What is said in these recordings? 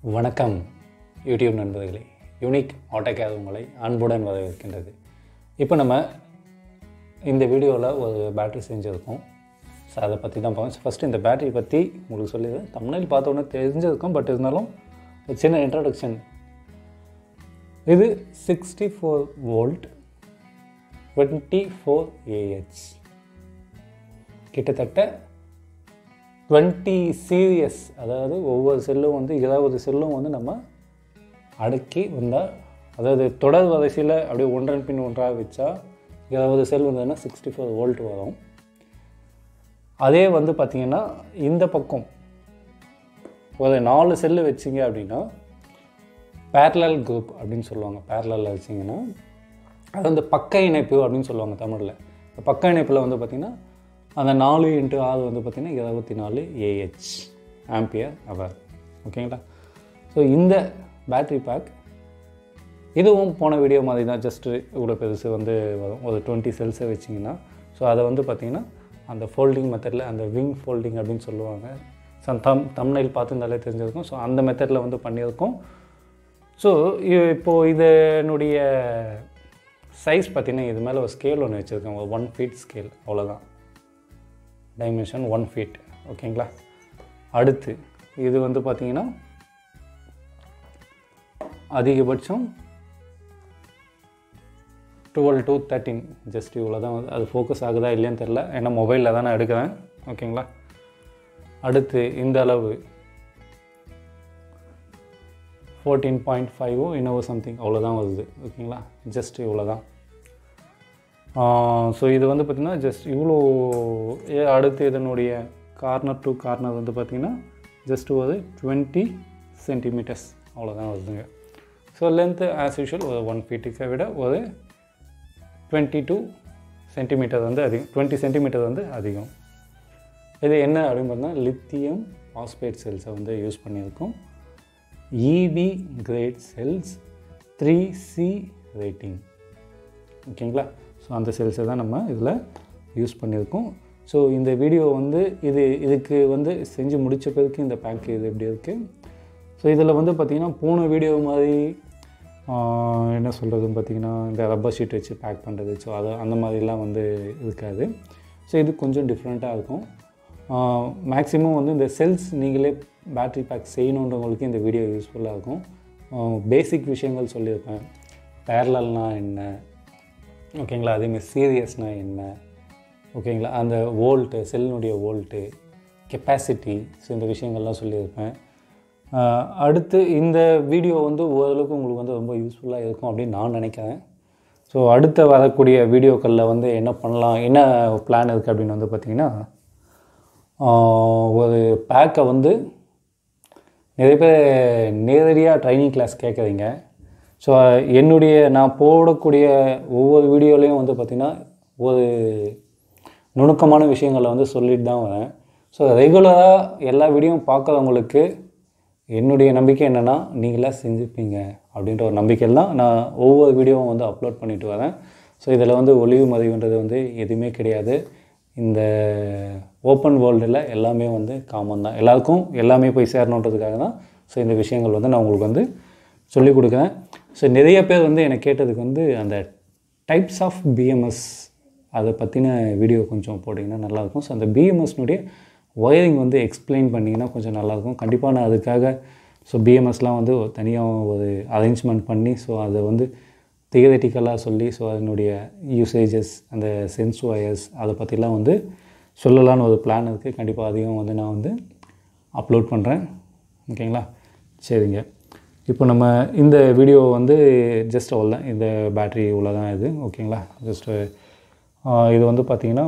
வணக்கம் யூடியூப் நண்பர்களே யூனிக் ஆட்டோகேத் உங்களை அன்புடன் வரவேற்கின்றது இப்போ நம்ம இந்த வீடியோவில் ஒரு பேட்டரி செஞ்சுருக்கோம் ஸோ அதை பற்றி தான் பார்க்கணும் ஃபஸ்ட்டு இந்த பேட்டரி பற்றி உங்களுக்கு சொல்லிடுறேன் தமிழில் பார்த்த உடனே தெரிஞ்சிருக்கும் பட் இருந்தாலும் ஒரு சின்ன இன்ட்ரடக்ஷன் இது sixty four volt twenty four AH கிட்டத்தட்ட டுவெண்ட்டி சீரியஸ் அதாவது ஒவ்வொரு செல்லும் வந்து இருபது செல்லும் வந்து நம்ம அடக்கி வந்தால் அதாவது தொடர் வரிசையில் அப்படியே ஒன்றன் பின் ஒன்றாக வச்சா இருபது செல் வந்ததுன்னா சிக்ஸ்டி ஃபோர் வோல்ட் வரும் அதே வந்து பார்த்திங்கன்னா இந்த பக்கம் ஒரு நாலு செல்லு வச்சிங்க அப்படின்னா பேரலல் குரூப் அப்படின்னு சொல்லுவாங்க பேரலில் வச்சிங்கன்னா அது வந்து பக்க இணைப்பு அப்படின்னு சொல்லுவாங்க தமிழில் இந்த பக்க இணைப்பில் வந்து பார்த்திங்கன்னா அந்த நாலு இன்ட்டு ஆறு வந்து பார்த்திங்கன்னா இருபத்தி நாலு ஏஹெச் ஆம்பியர் அவர் ஓகேங்களா ஸோ இந்த பேட்ரி பேக் இதுவும் போன வீடியோ மாதிரி தான் ஜஸ்ட்டு இவ்வளோ பெருசு வந்து வரும் ஒரு டுவெண்ட்டி செல்ஸை வச்சிங்கன்னா ஸோ அதை வந்து பார்த்திங்கன்னா அந்த ஃபோல்டிங் மெத்தடில் அந்த விங் ஃபோல்டிங் அப்படின்னு சொல்லுவாங்க ஸோ தம் தம்னைல் பார்த்துருந்தாலே தெரிஞ்சிருக்கும் ஸோ அந்த மெத்தடில் வந்து பண்ணியிருக்கோம் ஸோ இப்போது இதனுடைய சைஸ் பார்த்திங்கன்னா இது மேலே ஒரு ஸ்கேல் ஒன்று வச்சுருக்கேன் ஒரு ஒன் ஃபீட் ஸ்கேல் அவ்வளோதான் டைமென்ஷன் ஒன் ஃபீட் ஓகேங்களா அடுத்து இது வந்து பார்த்திங்கன்னா அதிகபட்சம் டுவெல் டு தேர்ட்டின் ஜஸ்ட் இவ்வளோ தான் வந்து அது ஃபோக்கஸ் ஆகுதா இல்லையான்னு தெரில ஏன்னா மொபைலில் தான் நான் எடுக்கிறேன் ஓகேங்களா அடுத்து இந்த அளவு ஃபோர்டீன் பாயிண்ட் ஃபைவோ இன்னவோ சம்திங் அவ்வளோதான் வருது ஓகேங்களா ஜஸ்ட் இவ்வளோ தான் ஸோ இது வந்து பார்த்திங்கன்னா ஜஸ்ட் இவ்வளோ ஏ- அடுத்து இதனுடைய கார்னர் டு கார்னர் வந்து பார்த்திங்கன்னா ஜஸ்ட் ஒரு டுவெண்ட்டி சென்டிமீட்டர்ஸ் அவ்வளோதான் வருதுங்க ஸோ லென்த்து ஆஸ் யூஷுவல் ஒரு ஒன் ஃபீட்டுக்கை விட ஒரு டுவெண்ட்டி டூ சென்டிமீட்டர் வந்து அதிகம் டுவெண்ட்டி சென்டிமீட்டர் வந்து அதிகம் இது என்ன அப்படின்னு பார்த்தீங்கன்னா லித்தியம் பாஸ்பேட் செல்ஸை வந்து யூஸ் பண்ணியிருக்கோம் இபி grade cells three C rating ஓகேங்களா ஸோ அந்த செல்ஸை தான் நம்ம இதில் யூஸ் பண்ணியிருக்கோம் ஸோ இந்த வீடியோ வந்து இது இதுக்கு வந்து செஞ்சு முடிச்ச பிறகு இந்த பேக் இது எப்படி இருக்குது ஸோ இதில் வந்து பார்த்திங்கன்னா போன வீடியோ மாதிரி ஆஹ், என்ன சொல்கிறதுன்னு பார்த்தீங்கன்னா இந்த ரப்பர் ஷீட் வச்சு பேக் பண்ணுறது ஸோ அது அந்த மாதிரிலாம் வந்து இருக்காது ஸோ இது கொஞ்சம் டிஃப்ரெண்ட்டாக இருக்கும் மேக்ஸிமம் வந்து இந்த செல்ஸ் நீங்களே பேட்ரி பேக் செய்யணுன்றவங்களுக்கு இந்த வீடியோ யூஸ்ஃபுல்லாக இருக்கும் பேசிக் விஷயங்கள் சொல்லியிருப்பேன் பேரலல்னால் என்ன ஓகேங்களா அதேமாதிரி சீரியஸ்னால் என்ன ஓகேங்களா அந்த வோல்ட்டு செல்லினுடைய வோல்ட்டு கெப்பாசிட்டி ஸோ இந்த விஷயங்கள்லாம் சொல்லியிருப்பேன் ஆஹ் அடுத்து இந்த வீடியோ வந்து ஓரளவுக்கு உங்களுக்கு வந்து ரொம்ப யூஸ்ஃபுல்லாக இருக்கும் அப்படின்னு நான் நினைக்கிறேன் ஸோ அடுத்து வரக்கூடிய வீடியோக்களில் வந்து என்ன பண்ணலாம் என்ன பிளான் இருக்குது அப்படின்னு வந்து பார்த்திங்கன்னா ஆஹ் ஒரு பேக்கை வந்து நிறைய பேர் நேரடியாக ட்ரைனிங் கிளாஸ் கேட்குறீங்க ஸோ என்னுடைய நான் போடக்கூடிய ஒவ்வொரு வீடியோலையும் வந்து பார்த்திங்கன்னா ஒரு நுணுக்கமான விஷயங்களை வந்து சொல்லிட்டு தான் வரேன் ஸோ ரெகுலராக எல்லா வீடியோவும் பார்க்குறவங்களுக்கு என்னுடைய நம்பிக்கை என்னென்னா நீங்களாக செஞ்சுப்பீங்க அப்படின்ற ஒரு நம்பிக்கையில் தான் நான் ஒவ்வொரு வீடியோவும் வந்து அப்லோட் பண்ணிட்டு வரேன் ஸோ இதில் வந்து ஒளிவு மதிவுன்றது வந்து எதுவுமே கிடையாது இந்த ஓப்பன் வேர்ல்டில் எல்லாமே வந்து காமன் தான் எல்லாருக்கும் எல்லாமே போய் சேரணுன்றதுக்காக தான் ஸோ இந்த விஷயங்கள் வந்து நான் உங்களுக்கு வந்து சொல்லிக் கொடுக்குறேன் ஸோ நிறைய பேர் வந்து எனக்கு கேட்டதுக்கு வந்து அந்த டைப்ஸ் ஆஃப் பிஎம்எஸ் அதை பற்றின வீடியோ கொஞ்சம் போட்டிங்கன்னா நல்லாயிருக்கும் ஸோ அந்த பிஎம்எஸ்னுடைய ஒயரிங் வந்து எக்ஸ்பிளைன் பண்ணிங்கன்னா கொஞ்சம் நல்லாயிருக்கும் கண்டிப்பாக நான் அதுக்காக ஸோ பிஎம்எஸ்லாம் வந்து தனியாக ஒரு அரேஞ்ச்மெண்ட் பண்ணி ஸோ அதை வந்து தியரட்டிக்கலாக சொல்லி ஸோ அதனுடைய யூசேஜஸ் அந்த சென்ஸ் ஒயர்ஸ் அதை பற்றிலாம் வந்து சொல்லலான்னு ஒரு பிளான் இருக்குது கண்டிப்பாக அதையும் வந்து நான் வந்து அப்லோட் பண்ணுறேன் ஓகேங்களா சரிங்க இப்போ நம்ம இந்த வீடியோ வந்து ஜஸ்ட் அவ்வளோதான் இந்த பேட்ரி இவ்வளோ தான் இது ஓகேங்களா ஜஸ்ட்டு இது வந்து பார்த்திங்கன்னா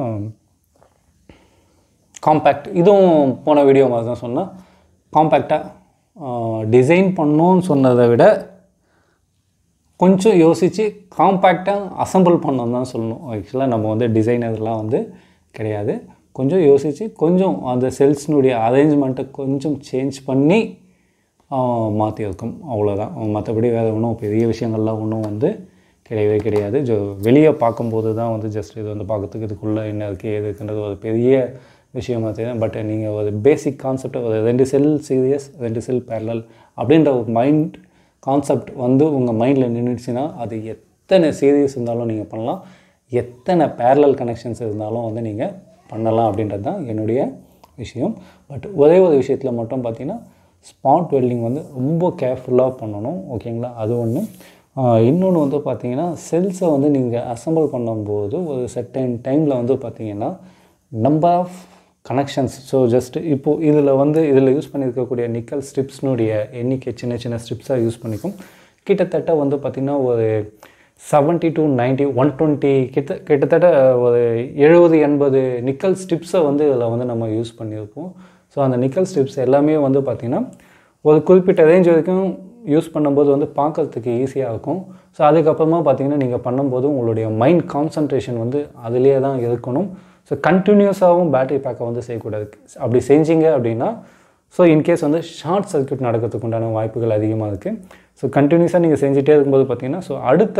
காம்பேக்ட் இதுவும் போன வீடியோ மாதிரி தான் சொன்னால் காம்பேக்டாக டிசைன் பண்ணோன்னு சொன்னதை விட கொஞ்சம் யோசித்து காம்பேக்டாக அசம்பிள் பண்ணோம் தான் சொல்லணும் ஆக்சுவலாக நம்ம வந்து டிசைனர்லாம் வந்து கிடையாது கொஞ்சம் யோசித்து கொஞ்சம் அந்த செல்ஸ்னுடைய அரேஞ்ச்மெண்ட்டை கொஞ்சம் சேஞ்ச் பண்ணி மாற்றியிருக்கும் அவ்வளோதான் மற்றபடி வேறு ஒன்றும் பெரிய விஷயங்கள்லாம் ஒன்றும் வந்து கிடையவே கிடையாது ஜோ வெளியே பார்க்கும்போது தான் வந்து ஜஸ்ட் இது வந்து பார்க்கறதுக்கு இதுக்குள்ளே என்ன இருக்குது ஏது இருக்குன்றது ஒரு பெரிய விஷயமா தெரியும் பட் நீங்கள் ஒரு பேசிக் கான்செப்ட் ஒரு ரெண்டு செல் சீரியஸ் ரெண்டு செல் பேரலல் அப்படின்ற ஒரு மைண்ட் கான்செப்ட் வந்து உங்கள் மைண்டில் நின்றுச்சுன்னா அது எத்தனை சீரியஸ் இருந்தாலும் நீங்கள் பண்ணலாம் எத்தனை பேரலல் கனெக்ஷன்ஸ் இருந்தாலும் வந்து நீங்கள் பண்ணலாம் அப்படின்றது தான் என்னுடைய விஷயம் பட் ஒரே ஒரு விஷயத்தில் மட்டும் பார்த்தீங்கன்னா ஸ்பாட் வெல்டிங் வந்து ரொம்ப கேர்ஃபுல்லாக பண்ணணும் ஓகேங்களா அது ஒன்று இன்னொன்று வந்து பார்த்தீங்கன்னா செல்ஸை வந்து நீங்கள் அசம்பிள் பண்ணும்போது ஒரு செட்டன் டைமில் வந்து பார்த்தீங்கன்னா number of connections so just இப்போது இதில் வந்து இதில் யூஸ் பண்ணியிருக்கக்கூடிய நிக்கல் ஸ்ட்ரிப்ஸ்னுடைய எண்ணிக்கை சின்ன சின்ன ஸ்ட்ரிப்ஸாக யூஸ் பண்ணிக்கும் கிட்டத்தட்ட வந்து பார்த்திங்கன்னா ஒரு seventy to ninety one twenty கிட்ட கிட்டத்தட்ட ஒரு எழுபது எண்பது நிக்கல் ஸ்ட்ரிப்ஸை வந்து இதில் வந்து நம்ம யூஸ் பண்ணியிருப்போம் ஸோ அந்த நிக்கல் ஸ்ட்ரிப்ஸ் எல்லாமே வந்து பார்த்திங்கன்னா ஒரு குறிப்பிட்ட ரேஞ்ச் வரைக்கும் யூஸ் பண்ணும்போது வந்து பார்க்கறதுக்கு ஈஸியாக இருக்கும் ஸோ அதுக்கப்புறமா பார்த்தீங்கன்னா நீங்கள் பண்ணும்போது உங்களுடைய மைண்ட் கான்சன்ட்ரேஷன் வந்து அதிலேயே தான் இருக்கணும் ஸோ கண்டினியூஸாகவும் பேட்டரி பேக்கை வந்து செய்யக்கூடாது அப்படி செஞ்சீங்க அப்படின்னா ஸோ இன்கேஸ் வந்து ஷார்ட் சர்க்யூட் நடக்கிறதுக்கு உண்டான வாய்ப்புகள் அதிகமாக இருக்குது ஸோ கண்டினியூஸாக நீங்கள் செஞ்சுட்டே இருக்கும்போது பார்த்தீங்கன்னா ஸோ அடுத்த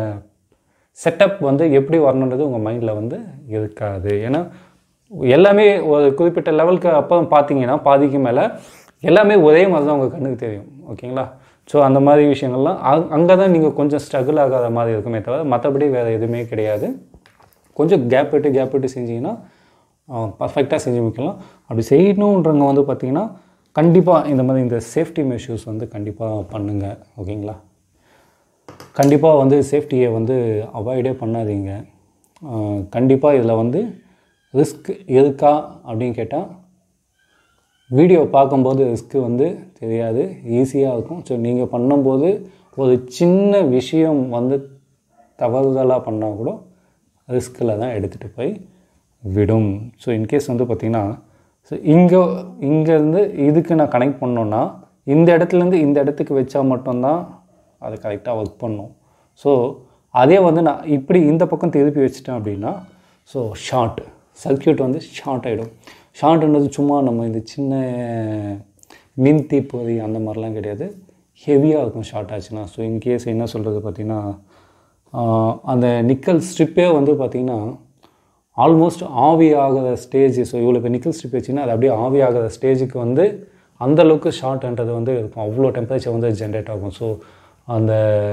செட்டப் வந்து எப்படி வரணுன்றது உங்கள் மைண்டில் வந்து இருக்காது ஏன்னா எல்லாமே ஒரு குறிப்பிட்ட லெவலுக்கு அப்போ பார்த்தீங்கன்னா பாதிக்கு மேலே எல்லாமே ஒரே மாதிரி தான் உங்கள் கண்ணுக்கு தெரியும் ஓகேங்களா ஸோ அந்த மாதிரி விஷயங்கள்லாம் அங் அங்கே தான் நீங்கள் கொஞ்சம் ஸ்ட்ரகிள் ஆகாத மாதிரி இருக்குமே தவிர மற்றபடி வேறு எதுவுமே கிடையாது கொஞ்சம் கேப் விட்டு கேப் விட்டு செஞ்சிங்கன்னா பர்ஃபெக்டாக செஞ்சு முடிக்கலாம் அப்படி செய்யணுன்றவங்க வந்து பார்த்திங்கன்னா கண்டிப்பாக இந்த மாதிரி இந்த சேஃப்டி மெஷர்ஸ் வந்து கண்டிப்பாக பண்ணுங்கள் ஓகேங்களா கண்டிப்பாக வந்து சேஃப்டியை வந்து அவாய்டே பண்ணாதீங்க கண்டிப்பாக இதில் வந்து ரிஸ்க் இருக்கா அப்படின்னு கேட்டால் வீடியோ பார்க்கும்போது ரிஸ்க்கு வந்து தெரியாது ஈஸியாக இருக்கும் ஸோ நீங்கள் பண்ணும்போது ஒரு சின்ன விஷயம் வந்து தவறுதலாக பண்ணால் கூட ரிஸ்கில் தான் எடுத்துகிட்டு போய் விடும் ஸோ இன்கேஸ் வந்து பார்த்திங்கன்னா ஸோ இங்கே இங்கேருந்து இதுக்கு நான் கனெக்ட் பண்ணோன்னா இந்த இடத்துலேருந்து இந்த இடத்துக்கு வச்சா மட்டும்தான் அது கரெக்டாக ஒர்க் பண்ணும் ஸோ அதே வந்து நான் இப்படி இந்த பக்கம் திருப்பி வச்சிட்டேன் அப்படின்னா ஸோ ஷார்ட் சர்க்கியூட் வந்து ஷார்ட் ஆகிடும் ஷார்ட்ன்றது சும்மா நம்ம இந்த சின்ன மின் தீப்பொறி அந்த மாதிரிலாம் கிடையாது ஹெவியாக இருக்கும் ஷார்ட் ஆச்சுன்னா ஸோ இன்கேஸ் என்ன சொல்கிறது பார்த்திங்கன்னா அந்த நிக்கல் ஸ்ட்ரிப்பே வந்து பார்த்திங்கன்னா ஆல்மோஸ்ட் ஆவி ஆகிற ஸ்டேஜ் ஸோ இவ்வளோ இப்போ நிக்கல் ஸ்ட்ரிப் வச்சிங்கன்னா அது அப்படியே ஆவி ஆகிற ஸ்டேஜுக்கு வந்து அந்தளவுக்கு ஷார்ட்ன்றது வந்து இருக்கும் அவ்வளோ டெம்பரேச்சர் வந்து ஜென்ரேட் ஆகும் ஸோ அந்த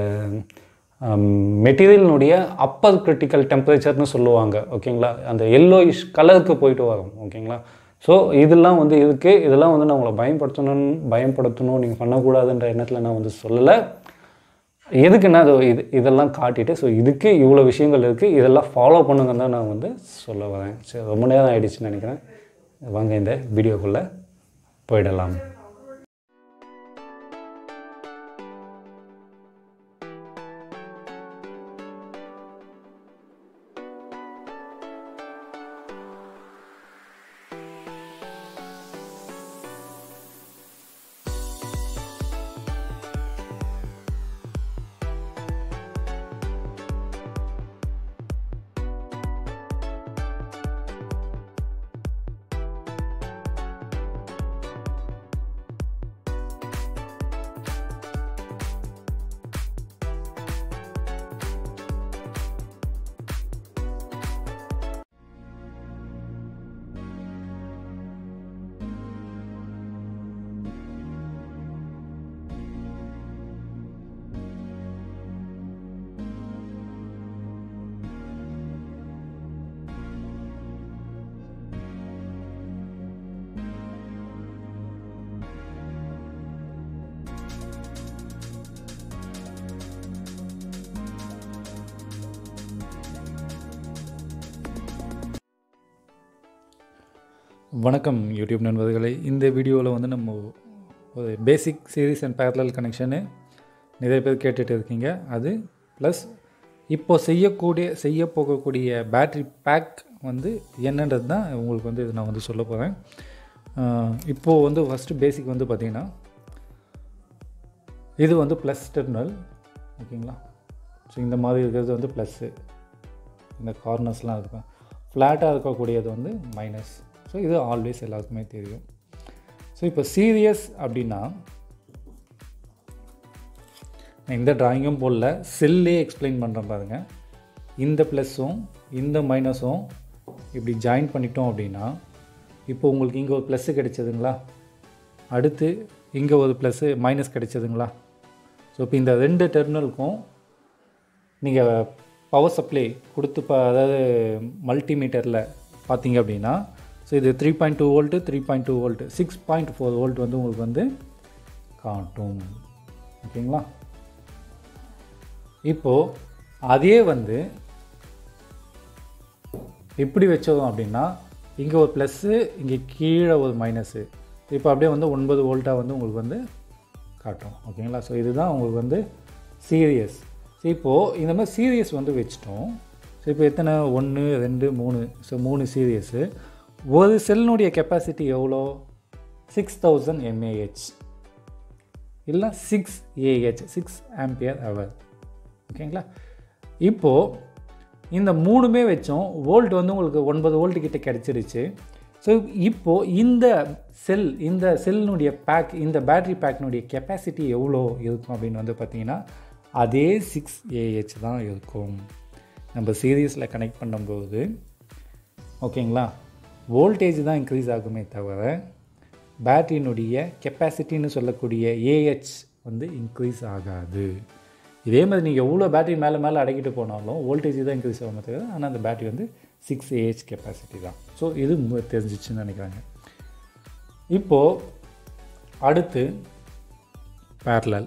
மெட்டீரியலினுடைய அப்பர் கிரிட்டிக்கல் டெம்பரேச்சர்னு சொல்லுவாங்க ஓகேங்களா அந்த எல்லோயிஷ் கலருக்கு போயிட்டு வரும் ஓகேங்களா ஸோ இதெல்லாம் வந்து இருக்குது இதெல்லாம் வந்து நான் உங்களை பயன்படுத்தணும் பயன்படுத்தணும் நீங்கள் பண்ணக்கூடாதுன்ற எண்ணத்தில் நான் வந்து சொல்லலை எதுக்குன்னா அது இது இதெல்லாம் காட்டிட்டு ஸோ இதுக்கு இவ்வளோ விஷயங்கள் இருக்குது இதெல்லாம் ஃபாலோ பண்ணுங்கன்னு தான் நான் வந்து சொல்ல வரேன் சரி ரொம்ப நேரம் ஆகிடுச்சுன்னு நினைக்கிறேன் வாங்க இந்த வீடியோக்குள்ளே போயிடலாம் வணக்கம் யூடியூப் நண்பர்களே இந்த வீடியோவில் வந்து நம்ம ஒரு basic series and parallel connection நிறைய பேர் கேட்டுட்டு இருக்கீங்க அது ப்ளஸ் இப்போ செய்யக்கூடிய செய்ய போகக்கூடிய பேட்ரி பேக் வந்து என்னன்றது தான் உங்களுக்கு வந்து இது நான் வந்து சொல்ல போகிறேன் இப்போது வந்து ஃபஸ்ட்டு பேசிக் வந்து பார்த்திங்கன்னா இது வந்து ப்ளஸ் டெர்மினல் ஓகேங்களா ஸோ இந்த மாதிரி இருக்கிறது வந்து ப்ளஸ்ஸு இந்த கார்னர்ஸ்லாம் இருக்கும் ஃப்ளாட்டாக இருக்கக்கூடியது வந்து மைனஸ் ஸோ இது ஆல்வேஸ் எல்லாருக்குமே தெரியும் ஸோ இப்போ சீரியஸ் அப்படின்னா நான் இந்த ட்ராயிங்கும் போடல செல்லே எக்ஸ்பிளைன் பண்ணுறேன் பாருங்கள் இந்த ப்ளஸ்ஸும் இந்த மைனஸும் இப்படி ஜாயின் பண்ணிட்டோம் அப்படின்னா இப்போ உங்களுக்கு இங்கே ஒரு ப்ளஸ்ஸு கிடைச்சதுங்களா அடுத்து இங்கே ஒரு ப்ளஸ்ஸு மைனஸ் கிடைச்சதுங்களா ஸோ இப்போ இந்த ரெண்டு டெர்மினலுக்கும் நீங்கள் பவர் சப்ளை கொடுத்து பா அதாவது மல்டிமீட்டரில் பார்த்தீங்க அப்படின்னா ஸோ இது three point two volt three point two volt six point four volt வந்து உங்களுக்கு வந்து காட்டும் ஓகேங்களா இப்போது அதே வந்து இப்படி வச்சோம் அப்படின்னா இங்கே ஒரு ப்ளஸ்ஸு இங்கே கீழே ஒரு மைனஸு இப்போ அப்படியே வந்து ஒன்பது வோல்ட்டாக வந்து உங்களுக்கு வந்து காட்டும் ஓகேங்களா ஸோ இதுதான் உங்களுக்கு வந்து சீரியஸ் ஸோ இப்போது இந்த மாதிரி சீரியஸ் வந்து வச்சிட்டோம் ஸோ இப்போ எத்தனை ஒன்று ரெண்டு மூணு ஸோ மூணு சீரியஸு ஒரு செல்லினுடைய கெப்பாசிட்டி எவ்வளோ சிக்ஸ் தௌசண்ட் எம்ஏஹெச் இல்லை six AH six ampere hour ஓகேங்களா இப்போது இந்த மூணுமே வச்சோம் வோல்ட் வந்து உங்களுக்கு ஒன்பது வோல்ட் கிட்ட கிடச்சிருச்சு ஸோ இப்போது இந்த செல் இந்த செல்லினுடைய பேக் இந்த பேட்ரி பேக்கினுடைய கெப்பாசிட்டி எவ்வளோ இருக்கும் அப்படின்னு வந்து பார்த்தீங்கன்னா அதே சிக்ஸ் ஏஹெச் தான் இருக்கும் நம்ம சீரியஸில் கனெக்ட் பண்ணும்போது ஓகேங்களா வோல்டேஜ் தான் இன்க்ரீஸ் ஆகுமே தவிர பேட்டரியினுடைய கெப்பாசிட்டின்னு சொல்லக்கூடிய ஏஹெச் வந்து இன்க்ரீஸ் ஆகாது இதே மாதிரி நீங்கள் எவ்வளோ பேட்டரி மேலே மேலே அடக்கிட்டு போனாலும் வோல்டேஜ் தான் இன்க்ரீஸ் ஆகும் தவிர ஆனால் அந்த பேட்டரி வந்து சிக்ஸ் ஏஹெச் கெப்பாசிட்டி தான் ஸோ இது மு- தெரிஞ்சிச்சுன்னு நினைக்கிறாங்க இப்போது அடுத்து parallel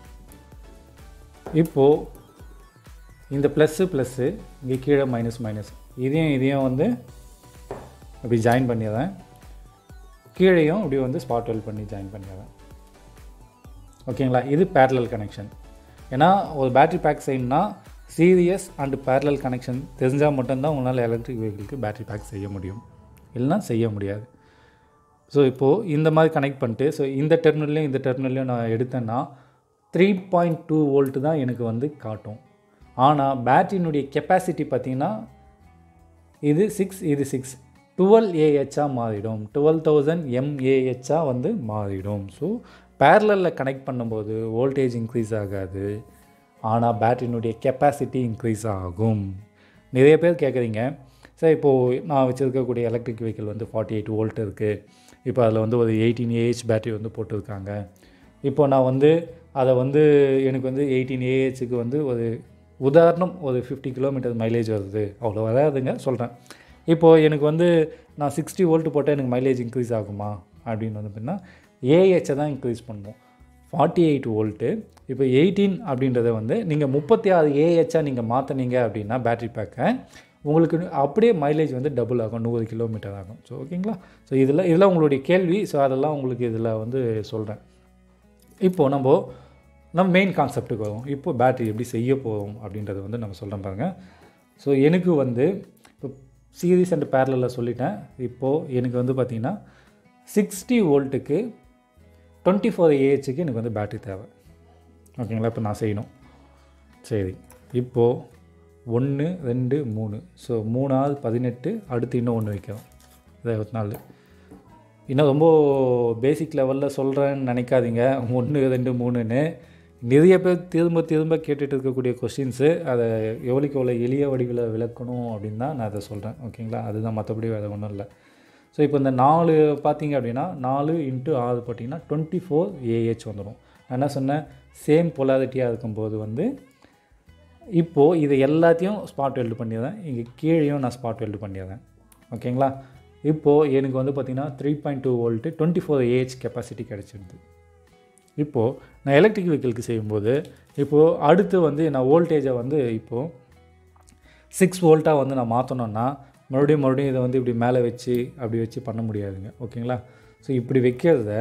இப்போது இந்த ப்ளஸ்ஸு ப்ளஸ்ஸு இங்கே கீழே மைனஸ் மைனஸ் இதையும் இதையும் வந்து அப்படி ஜாயின் பண்ணிடுறேன் கீழேயும் இப்படி வந்து ஸ்பாட் வெல் பண்ணி ஜாயின் பண்ணிடுறேன் ஓகேங்களா இது parallel கனெக்ஷன் ஏன்னா ஒரு பேட்டரி பேக் செய்யணும்னா சீரியஸ் அண்ட் parallel கனெக்ஷன் தெரிஞ்சால் மட்டும்தான் உங்களால் எலக்ட்ரிக் வெஹிக்கிளுக்கு பேட்டரி பேக் செய்ய முடியும் இல்லைன்னா செய்ய முடியாது ஸோ இப்போது இந்த மாதிரி கனெக்ட் பண்ணிட்டு ஸோ இந்த டெர்மினல்லையும் இந்த டெர்மினல்லையும் நான் எடுத்தேன்னா த்ரீ பாயிண்ட் டூ வோல்ட்டு தான் எனக்கு வந்து காட்டும் ஆனால் பேட்டரியினுடைய கெப்பாசிட்டி பார்த்தீங்கன்னா இது சிக்ஸ் இது சிக்ஸ் டுவெல் ஏஹெச்சாக மாறிடும் டுவெல் தௌசண்ட் எம்ஏஹெச்சாக வந்து மாறிடும் ஸோ பேரலில் கனெக்ட் பண்ணும்போது வோல்டேஜ் இன்க்ரீஸ் ஆகாது ஆனால் பேட்டரியினுடைய கெப்பாசிட்டி இன்க்ரீஸ் ஆகும் நிறைய பேர் கேட்குறீங்க சார் இப்போது நான் வச்சுருக்கக்கூடிய எலக்ட்ரிக் வெஹிக்கிள் வந்து ஃபார்ட்டி எயிட் வோல்ட் இருக்குது இப்போ அதில் வந்து ஒரு எயிட்டீன் ஏஹெச் பேட்டரி வந்து போட்டிருக்காங்க இப்போ நான் வந்து அதை வந்து எனக்கு வந்து எயிட்டீன் ஏஹெச்சுக்கு வந்து ஒரு உதாரணம் ஒரு ஃபிஃப்டி கிலோமீட்டர் மைலேஜ் வருது அவ்வளோ வராதுங்க சொல்கிறேன் இப்போது எனக்கு வந்து நான் சிக்ஸ்டி வோல்ட் போட்டால் எனக்கு மைலேஜ் இன்க்ரீஸ் ஆகுமா அப்படின்னு வந்து பார்த்தீங்கன்னா ஏஹெச்சை தான் இன்க்ரீஸ் பண்ணுவோம் ஃபார்ட்டி எயிட் வோல்ட்டு இப்போ எயிட்டீன் அப்படின்றத வந்து நீங்கள் முப்பத்தி ஆறு ஏஹெச்சாக நீங்கள் மாற்றினீங்க அப்படின்னா பேட்டரி பேக்கை உங்களுக்கு அப்படியே மைலேஜ் வந்து டபுள் ஆகும் நூறு கிலோமீட்டர் ஆகும் ஸோ ஓகேங்களா ஸோ இதில் இதெல்லாம் உங்களுடைய கேள்வி ஸோ அதெல்லாம் உங்களுக்கு இதில் வந்து சொல்கிறேன் இப்போது நம்ம நம்ம மெயின் கான்செப்ட்டுக்கு வரும் இப்போ பேட்டரி எப்படி செய்ய போகிறோம் அப்படின்றத வந்து நம்ம சொல்கிறேன் பாருங்கள் ஸோ எனக்கு வந்து இப்போ சீரிஸ் அண்ட் பேரலில் சொல்லிட்டேன் இப்போது எனக்கு வந்து பார்த்திங்கன்னா சிக்ஸ்டி வோல்ட்டுக்கு டுவெண்ட்டி ஃபோர் ஏஹெச்சுக்கு எனக்கு வந்து பேட்டரி தேவை ஓகேங்களா இப்போ நான் செய்யணும் சரி இப்போது ஒன்று ரெண்டு மூணு ஸோ மூணாவது பதினெட்டு அடுத்து இன்னும் ஒன்று வைக்கிறோம் இருபத்தி நாலு இன்னும் ரொம்ப பேசிக் லெவலில் சொல்கிறேன்னு நினைக்காதீங்க ஒன்று ரெண்டு மூணுன்னு நிறைய பேர் திரும்ப திரும்ப கேட்டுட்டு இருக்கக்கூடிய கொஷின்ஸு அதை எவ்வளோக்கு எவ்வளோ எளிய வடிவில் விளக்கணும் அப்படின்னு தான் நான் அதை சொல்கிறேன் ஓகேங்களா அதுதான் மற்றபடி வேறு ஒன்றும் இல்லை ஸோ இப்போ இந்த நாலு பார்த்தீங்க அப்படின்னா நாலு இன்ட்டு ஆறு பார்த்தீங்கன்னா டுவெண்ட்டி ஃபோர் ஏஹெச் வந்துடும் நான் என்ன சொன்னேன் சேம் பொலாரிட்டியாக இருக்கும்போது வந்து இப்போது இது எல்லாத்தையும் ஸ்பாட் வெல்டு பண்ணிடுறேன் இங்கே கீழேயும் நான் ஸ்பாட் வெல்டு பண்ணிடுறேன் ஓகேங்களா இப்போது எனக்கு வந்து பார்த்திங்கன்னா three point two volt twenty four AH capacity கிடச்சிருது இப்போது நான் எலக்ட்ரிக் வெஹிக்கிளுக்கு செய்யும்போது இப்போது அடுத்து வந்து நான் வோல்டேஜை வந்து இப்போது சிக்ஸ் வோல்ட்டாக வந்து நான் மாற்றணுன்னா மறுபடியும் மறுபடியும் இதை வந்து இப்படி மேலே வச்சு அப்படி வச்சு பண்ண முடியாதுங்க ஓகேங்களா ஸோ இப்படி வைக்கிறத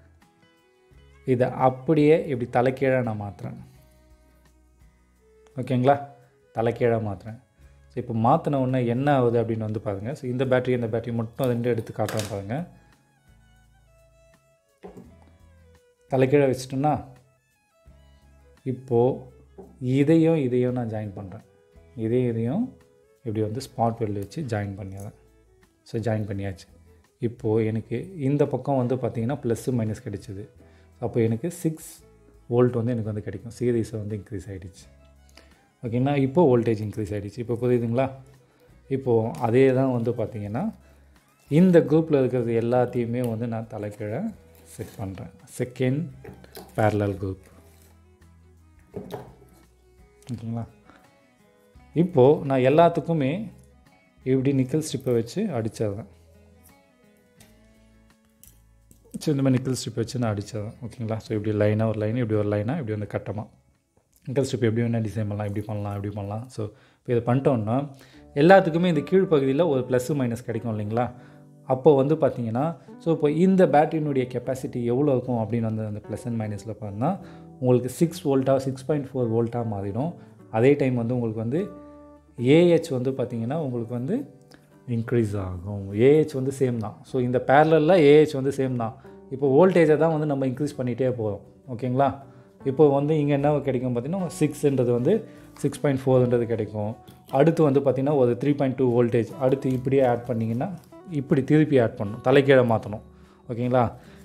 இதை அப்படியே இப்படி தலைக்கீழே நான் மாற்றுறேன் ஓகேங்களா தலைக்கீழே மாற்றுறேன் ஸோ இப்போ மாற்றின உடனே என்ன ஆகுது அப்படின்னு வந்து பாருங்கள் ஸோ இந்த பேட்டரி இந்த பேட்டரி மட்டும் ரெண்டு எடுத்து காட்டுறேன் பாருங்கள் தலைக்கீழே வச்சிட்டோன்னா இப்போது இதையும் இதையும் நான் ஜாயின் பண்ணுறேன் இதையும் இதையும் இப்படி வந்து ஸ்பாட் வெல் வச்சு ஜாயின் பண்ணிடுறேன் ஸோ ஜாயின் பண்ணியாச்சு இப்போது எனக்கு இந்த பக்கம் வந்து பார்த்திங்கன்னா ப்ளஸ்ஸு மைனஸ் கிடைச்சிது அப்போ எனக்கு சிக்ஸ் வோல்ட் வந்து எனக்கு வந்து கிடைக்கும் சீரீஸை வந்து இன்க்ரீஸ் ஆகிடுச்சு ஓகேங்களா இப்போ வோல்டேஜ் இன்க்ரீஸ் ஆகிடுச்சு இப்போ புரியுதுங்களா இப்போது அதே தான் வந்து பார்த்திங்கன்னா இந்த குரூப்பில் இருக்கிறது எல்லாத்தையுமே வந்து நான் தலைக்கீழே செட் பண்ணுறேன் செகண்ட் பேரலல் குரூப் ஓகேங்களா இப்போது நான் எல்லாத்துக்குமே இப்படி நிக்கல் ஸ்ட்ரிப்பை வச்சு அடிச்சிடுறேன் ஸோ இந்த மாதிரி நிக்கல் ஸ்ட்ரிப் வச்சு நான் அடிச்சிடுறேன் ஓகேங்களா ஸோ இப்படி லைனாக ஒரு லைன் இப்படி ஒரு லைனாக இப்படி வந்து கட்டமாக நிக்கல் ஸ்ட்ரிப் எப்படி வேணால் டிசைன் பண்ணலாம் இப்படி பண்ணலாம் இப்படி பண்ணலாம் ஸோ இப்போ இதை பண்ணிட்டோம்னா எல்லாத்துக்குமே இந்த கீழ்ப்பகுதியில் ஒரு ப்ளஸ்ஸு மைனஸ் கிடைக்கும் இல்லைங்களா அப்போ வந்து பார்த்தீங்கன்னா ஸோ இப்போ இந்த பேட்டரியினுடைய கெப்பாசிட்டி எவ்வளோ இருக்கும் அப்படின்னு வந்து அந்த ப்ளஸ் அண்ட் மைனஸில் பார்த்தீங்கன்னா உங்களுக்கு சிக்ஸ் வோல்ட்டாக சிக்ஸ் பாயிண்ட் ஃபோர் வோல்ட்டாக மாறிடும் அதே டைம் வந்து உங்களுக்கு வந்து ஏஹெச் வந்து பார்த்திங்கன்னா உங்களுக்கு வந்து இன்க்ரீஸ் ஆகும் ஏஹெச் வந்து சேம் தான் ஸோ இந்த பேரலில் ஏஹெச் வந்து சேம் தான் இப்போ வோல்டேஜை தான் வந்து நம்ம இன்க்ரீஸ் பண்ணிகிட்டே போகிறோம் ஓகேங்களா இப்போ வந்து இங்கே என்ன கிடைக்கும் பார்த்தீங்கன்னா சிக்ஸ்ன்றது வந்து சிக்ஸ் பாயிண்ட் ஃபோர்ன்றது கிடைக்கும் அடுத்து வந்து பார்த்திங்கன்னா ஒரு த்ரீ பாயிண்ட் டூ வோல்டேஜ் அடுத்து இப்படியே ஆட் பண்ணிங்கன்னா இப்படி திருப்பி ஆட் பண்ணணும் தலைக்கீழே மாற்றணும் ஓகேங்களா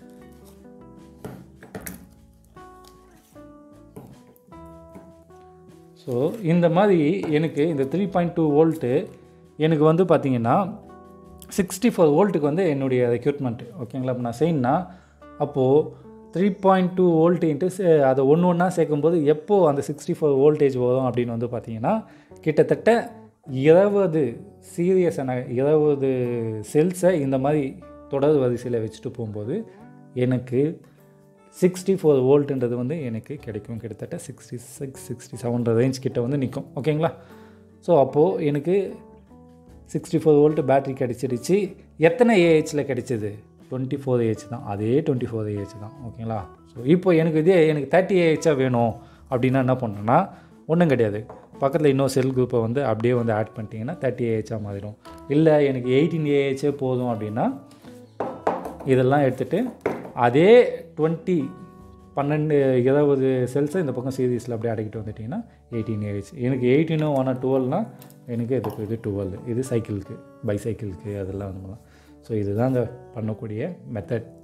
ஸோ இந்த மாதிரி எனக்கு இந்த த்ரீ பாயிண்ட் டூ வோல்ட்டு எனக்கு வந்து பார்த்திங்கன்னா சிக்ஸ்டி ஃபோர் வோல்ட்டுக்கு வந்து என்னுடைய ரெக்யூட்மெண்ட் ஓகேங்களா இப்போ நான் செய்யணும்னா அப்போது த்ரீ பாயிண்ட் டூ வோல்ட்டுன்ட்டு அதை ஒன்று ஒன்றா சேர்க்கும்போது எப்போது அந்த சிக்ஸ்டி ஃபோர் வோல்டேஜ் வரும் அப்படின்னு வந்து பார்த்தீங்கன்னா கிட்டத்தட்ட இருபது சீரியஸான இருபது செல்ஸை இந்த மாதிரி தொடர் வரிசையில் வச்சுட்டு போகும்போது எனக்கு சிக்ஸ்டி ஃபோர் வோல்ட்டுன்றது வந்து எனக்கு கிடைக்கும் கிட்டத்தட்ட sixty six sixty seven range கிட்ட வந்து நிற்கும் ஓகேங்களா ஸோ அப்போது எனக்கு சிக்ஸ்டி ஃபோர் வோல்ட்டு பேட்ரி கிடச்சிடுச்சு எத்தனை ஏஹெச்சில் கிடைச்சிது டுவெண்ட்டி ஃபோர் ஏஹெச் தான் அதே டுவெண்ட்டி ஃபோர் ஏஹெச் தான் ஓகேங்களா ஸோ இப்போ எனக்கு இதே எனக்கு தேர்ட்டி ஏஹெச்சாக வேணும் அப்படின்னா என்ன பண்ணணும்னா ஒன்றும் கிடையாது பக்கத்தில் இன்னொரு செல் குரூப்பை வந்து அப்படியே வந்து ஆட் பண்ணிட்டீங்கன்னா தேர்ட்டி ஏஹெச்சாக மாறிடும் இல்லை எனக்கு எயிட்டீன் ஏஹெச்சே போதும் அப்படின்னா இதெல்லாம் எடுத்துகிட்டு அதே டுவெண்ட்டி பன்னெண்டு இருபது செல்ஸை இந்த பக்கம் சீரீஸில் அப்படியே அடக்கிட்டு வந்துட்டிங்கன்னா எயிட்டீன் ஏஹெச் எனக்கு எயிட்டீனும் ஒன் டுவெல்னால் எனக்கு இதுக்கு இது டுவெல் இது சைக்கிளுக்கு பைசைக்கிளுக்கு அதெல்லாம் வந்து ஸோ இதுதான் இந்த பண்ணக்கூடிய மெத்தட்